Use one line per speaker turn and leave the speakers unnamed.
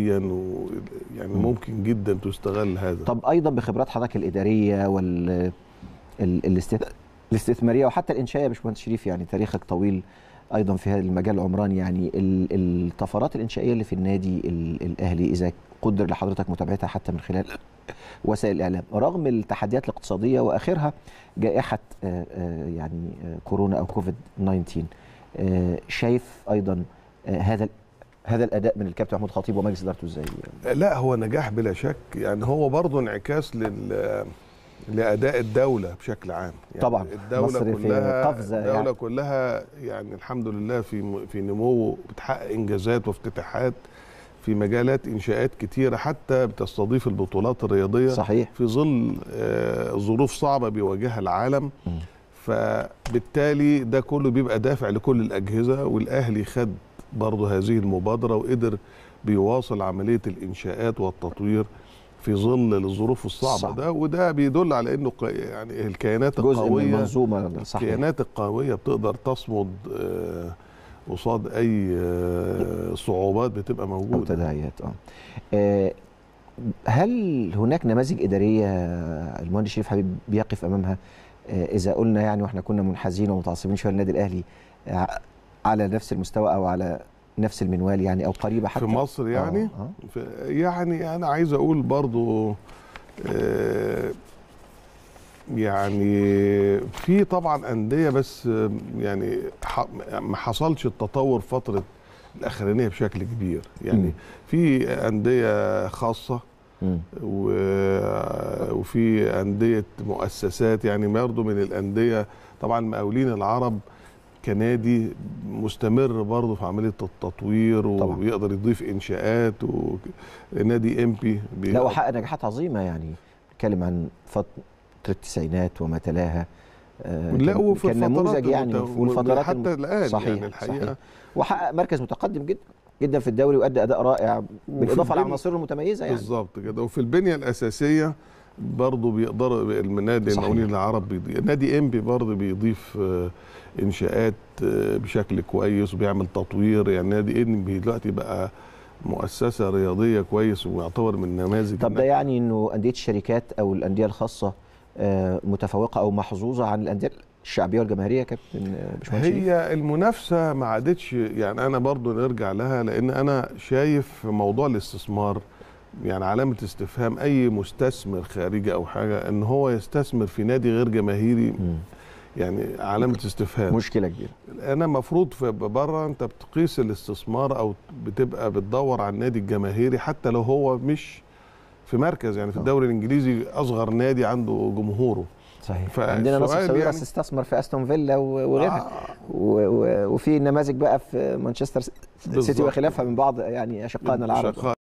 ماديا و يعني ممكن جدا تستغل هذا
طب ايضا بخبرات حضرتك الاداريه وال ال- الاست- الاستثماريه وحتى الانشائيه يا باشمهندس شريف يعني تاريخك طويل ايضا في هذا المجال العمراني يعني ال- الطفرات الانشائيه اللي في النادي ال- الاهلي اذا قدر لحضرتك متابعتها حتى من خلال وسائل الاعلام رغم التحديات الاقتصاديه واخرها جائحه آه، آه، يعني آه، كورونا او كوفيد 19 آه، شايف ايضا آه، هذا هذا الاداء من الكابتن محمود خطيب ومجلس ادارته ازاي؟
لا هو نجاح بلا شك يعني هو برضه انعكاس لل لاداء الدوله بشكل عام يعني
طبعاً.
الدوله
مصر في
كلها
قفزة
الدوله
يعني.
كلها يعني الحمد لله في في نمو بتحقق انجازات وافتتاحات في مجالات انشاءات كتيره حتى بتستضيف البطولات الرياضيه
صحيح
في ظل آه، ظروف صعبه بيواجهها العالم فبالتالي ده كله بيبقى دافع لكل الاجهزه والاهلي خد برضه هذه المبادره وقدر بيواصل عمليه الانشاءات والتطوير في ظل الظروف الصعبه
صعب.
ده وده بيدل على انه ق- يعني الكيانات
جزء من
القويه
المنظومه صحيح
الكيانات القويه بتقدر تصمد آه، قصاد اي آه، صعوبات بتبقى
او
موجوده
تداعيات اه آه، هل هناك نماذج اداريه المهندس شريف حبيب بيقف امامها آه، اذا قلنا يعني واحنا كنا منحازين ومتعصبين شويه للنادي الاهلي آه، على نفس المستوى او على نفس المنوال يعني او قريبه حتى
في مصر يعني
آه، آه.
ف- يعني انا عايز اقول برضو آه، يعني في طبعا انديه بس آه، يعني ح- ما حصلش التطور فتره الاخرانيه بشكل كبير
مم.
يعني في انديه خاصه
مم.
و- وفي انديه مؤسسات يعني برضه من الانديه طبعا المقاولين العرب كنادي مستمر برضه في عمليه التطوير
طبعاً.
وبيقدر يضيف انشاءات ونادي امبي بي-
لا وحقق نجاحات عظيمه يعني نتكلم عن فتره التسعينات وما تلاها آه،
لا
كان-
وفي
كان
الفترات
نموذج يعني
المت-
والفترات
حتى الان
صحيح
يعني الحقيقه
صحيح. وحقق مركز متقدم جدا جدا في الدوري وادى اداء رائع بالاضافه
البنية-
لعناصره المتميزه يعني
بالظبط كده وفي البنيه الاساسيه برضه بيقدر النادي
صحيح.
المقاولين العرب بيضيف نادي امبي برضه بيضيف آه، انشاءات آه، بشكل كويس وبيعمل تطوير يعني نادي امبي دلوقتي بقى مؤسسه رياضيه كويس ويعتبر من نماذج
طب ده يعني انه انديه الشركات او الانديه الخاصه آه، متفوقه او محظوظه عن الانديه الشعبيه والجماهيريه يا كابتن آه، باشمهندس شريف؟
هي المنافسه ما عادتش يعني انا برضو نرجع لها لان انا شايف موضوع الاستثمار يعني علامه استفهام اي مستثمر خارجي او حاجه ان هو يستثمر في نادي غير جماهيري
مم.
يعني علامه استفهام
مشكله كبيره
انا المفروض في بره انت بتقيس الاستثمار او بتبقى بتدور على النادي الجماهيري حتى لو هو مش في مركز يعني في
آه.
الدوري الانجليزي اصغر نادي عنده جمهوره
صحيح عندنا ناصر
فالسؤال
ساويرس
يعني-
استثمر في استون فيلا و- وغيرها
آه.
و- و- وفي نماذج بقى في مانشستر سيتي
بالظبط.
وخلافها من بعض يعني اشقائنا العرب
شقائق